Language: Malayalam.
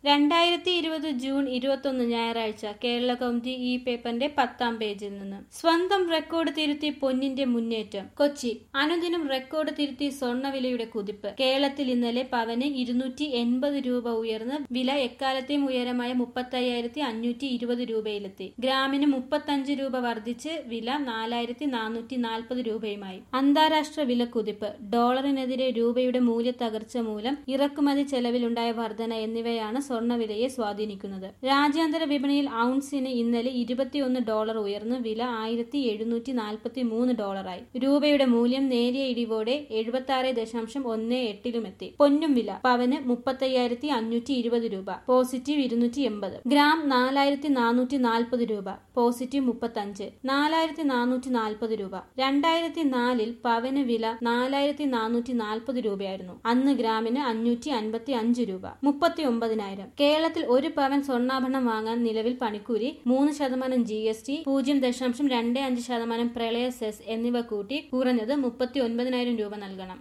രണ്ടായിരത്തി ഇരുപത് ജൂൺ ഇരുപത്തൊന്ന് ഞായറാഴ്ച കേരള കൗമുദി ഈ പേപ്പറിന്റെ പത്താം പേജിൽ നിന്ന് സ്വന്തം റെക്കോർഡ് തിരുത്തി പൊന്നിന്റെ മുന്നേറ്റം കൊച്ചി അനുദിനം റെക്കോർഡ് തിരുത്തി സ്വർണ്ണവിലയുടെ കുതിപ്പ് കേരളത്തിൽ ഇന്നലെ പവന് ഇരുന്നൂറ്റി എൺപത് രൂപ ഉയർന്ന് വില എക്കാലത്തെയും ഉയരമായ മുപ്പത്തയ്യായിരത്തി അഞ്ഞൂറ്റി ഇരുപത് രൂപയിലെത്തി ഗ്രാമിന് മുപ്പത്തഞ്ച് രൂപ വർദ്ധിച്ച് വില നാലായിരത്തി നാനൂറ്റി നാൽപ്പത് രൂപയുമായി അന്താരാഷ്ട്ര വില കുതിപ്പ് ഡോളറിനെതിരെ രൂപയുടെ മൂല്യത്തകർച്ച മൂലം ഇറക്കുമതി ചെലവിലുണ്ടായ വർധന എന്നിവയാണ് സ്വർണ്ണവിലയെ സ്വാധീനിക്കുന്നത് രാജ്യാന്തര വിപണിയിൽ ഔൺസിന് ഇന്നലെ ഇരുപത്തിയൊന്ന് ഡോളർ ഉയർന്ന് വില ആയിരത്തി എഴുന്നൂറ്റി നാൽപ്പത്തി മൂന്ന് ഡോളറായി രൂപയുടെ മൂല്യം നേരിയ ഇടിവോടെ എഴുപത്തി ആറ് ദശാംശം ഒന്ന് എട്ടിലുമെത്തി പൊന്നും വില പവന് മുപ്പത്തയ്യായിരത്തി അഞ്ഞൂറ്റി ഇരുപത് രൂപ പോസിറ്റീവ് ഇരുന്നൂറ്റി എൺപത് ഗ്രാം നാലായിരത്തി നാനൂറ്റി നാൽപ്പത് രൂപ പോസിറ്റീവ് മുപ്പത്തഞ്ച് നാലായിരത്തി നാനൂറ്റി നാൽപ്പത് രൂപ രണ്ടായിരത്തി നാലിൽ പവന് വില നാലായിരത്തി നാനൂറ്റി നാൽപ്പത് രൂപയായിരുന്നു അന്ന് ഗ്രാമിന് അഞ്ഞൂറ്റി അൻപത്തി അഞ്ച് രൂപ മുപ്പത്തി ഒമ്പതിനായിരം കേരളത്തിൽ ഒരു പവൻ സ്വർണ്ണാഭരണം വാങ്ങാൻ നിലവിൽ പണിക്കൂലി മൂന്ന് ശതമാനം ജി എസ് ടി പൂജ്യം ദശാംശം രണ്ട് അഞ്ച് ശതമാനം പ്രളയ സെസ് എന്നിവ കൂട്ടി കുറഞ്ഞത് മുപ്പത്തി ഒൻപതിനായിരം രൂപ നൽകണം